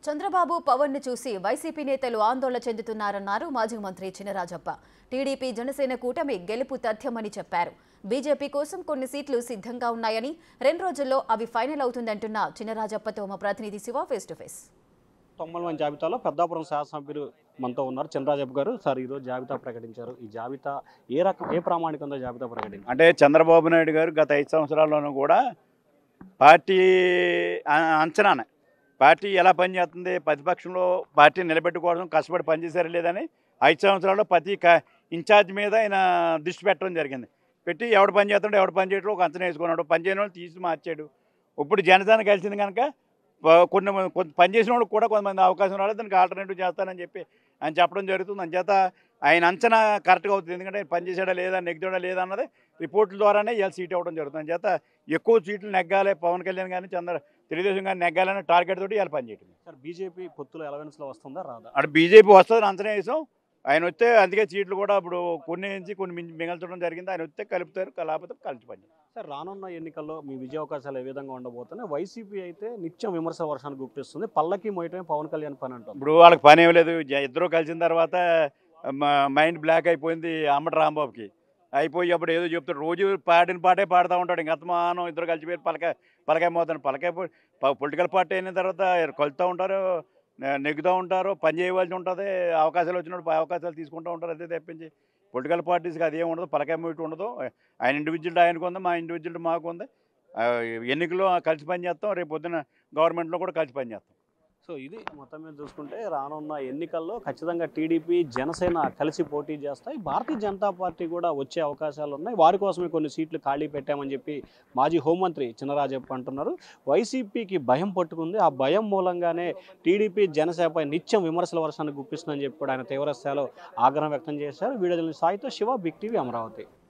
చంద్రబాబు పవన్ ను చూసి వైసీపీ నేతలు ఆందోళన చెందుతున్నారన్నారు మాజీ మంత్రి చినరాజప్ప టీడీపీ జనసేన కూటమి గెలుపు తథ్యమని చెప్పారు బీజేపీ కోసం కొన్ని సీట్లు సిద్ధంగా ఉన్నాయని రెండు రోజుల్లో అవి ఫైనల్ అవుతుందంటున్న చినరాజప్పతో మా ప్రతినిధి శివ ఫేస్ టు ఫేస్ తొంభై మంది జాబితాలో పెద్దాపురం శాసనసభ్యులు మనతో ఉన్నారు చంద్రరాజప్ప గారు సార్ ఈరోజు జాబితా ప్రకటించారు ఈ జాబితా ఏ రకం ఏ ప్రామాణికంతో జాబితా ప్రకటించారు అంటే చంద్రబాబు నాయుడు గారు గత ఐదు సంవత్సరాల్లోనూ కూడా పార్టీ అ- అంచనానే పార్టీ ఎలా పనిచేస్తుంది ప్రతిపక్షంలో పార్టీ నిలబెట్టుకోవడం కష్టపడి పనిచేశారు లేదని ఐదు సంవత్సరాల్లో ప్రతి క ఇన్ఛార్జ్ మీద ఆయన దృష్టి పెట్టడం జరిగింది పెట్టి ఎవడు పని చేస్తాడో ఎవడు పని చేయడం ఒక అంచనా వేసుకున్నాడు పని చేయని వాళ్ళు తీసి మార్చాడు ఇప్పుడు జనసేన కలిసింది కనుక ప- కొన్ని కొంత పని చేసిన వాళ్ళకి కూడా కొంతమంది అవకాశం రాలేదు దానికి ఆల్టర్నేటివ్ చేస్తానని చెప్పి ఆయన చెప్పడం జరుగుతుంది అంచేత ఆయన అంచనా కరెక్ట్గా అవుతుంది ఎందుకంటే ఆయన పని చేశాడా లేదా నెగ్గుతాడా లేదా అన్నది రిపోర్ట్ల ద్వారానే ఇవాళ సీట్ అవ్వడం జరుగుతుంది అంచేత ఎక్కువ సీట్లు నెగ్గాలి పవన్ కళ్యాణ్ కానీ చంద్ర తెలుగుదేశం కానీ నెగ్గాలనే టార్గెట్ తోటి ఇవాళ పనిచేయటం సార్ బీజేపీ పొత్తులో ఎలవెన్స్లో వస్తుందా రాదా అటు బీజేపీ వస్తుందని అంచనా వేసాం ఆయన వస్తే అందుకే సీట్లు కూడా ఇప్పుడు కొన్ని నుంచి కొన్ని మించి మిగల్చడం జరిగింది ఆయన వస్తే కలుపుతారు లేకపోతే కలిసి పని చేస్తారు. సార్ రానున్న ఎన్నికల్లో మీ విజయ అవకాశాలు ఏ విధంగా ఉండబోతున్నాయి వైసీపీ అయితే నిత్యం విమర్శల వర్షాన్ని గుప్పిస్తుంది పల్లకి మోయటమే పవన్ కళ్యాణ్ పని అంటుంది ఇప్పుడు వాళ్ళకి పని ఏం లేదు జ- ఇద్దరు కలిసిన తర్వాత మ- మైండ్ బ్లాక్ అయిపోయింది అమ్మటి రాంబాబుకి అయిపోయి అప్పుడు ఏదో చెప్తాడు రోజు పాడిన పాటే పాడుతూ ఉంటాడు ఇంక అత్తమానం ఇద్దరు కలిసిపోయి పలకాయ పలకాయ మోతాను పలకాయ పొలిటికల్ పార్టీ అయిన తర్వాత కలుతూ ఉంటారు నె- నెగ్గుతూ ఉంటారు పని చేయవలసి ఉంటుంది అవకాశాలు వచ్చినప్పుడు అవకాశాలు తీసుకుంటూ ఉంటారు అదే తప్పించి పొలిటికల్ పార్టీస్కి అది ఏమి ఉండదు పలకాయ మూటి ఉండదు ఆయన ఇండివిజువల్ ఆయనకు ఉంది మా ఇండివిజువల్ మాకు ఉంది ఆ, ఎన్నికల్లో కలిసి పని చేస్తాం రేపు పొద్దున గవర్నమెంట్లో కూడా కలిసి పని చేస్తాం సో ఇది మొత్తం మీద చూసుకుంటే రానున్న ఎన్నికల్లో ఖచ్చితంగా టీడీపీ జనసేన కలిసి పోటీ చేస్తాయి భారతీయ జనతా పార్టీ కూడా వచ్చే అవకాశాలు ఉన్నాయి వారి కోసమే కొన్ని సీట్లు ఖాళీ పెట్టామని చెప్పి మాజీ హోంమంత్రి చినరాజప్ప అంటున్నారు వైసీపీకి భయం పట్టుకుంది ఆ భయం మూలంగానే టీడీపీ జనసేనపై నిత్యం విమర్శల వర్షాన్ని గుప్పిస్తుందని చెప్పి కూడా ఆయన తీవ్ర స్థాయిలో ఆగ్రహం వ్యక్తం చేశారు వీడియో సాయితో శివ బిగ్ టీవీ అమరావతి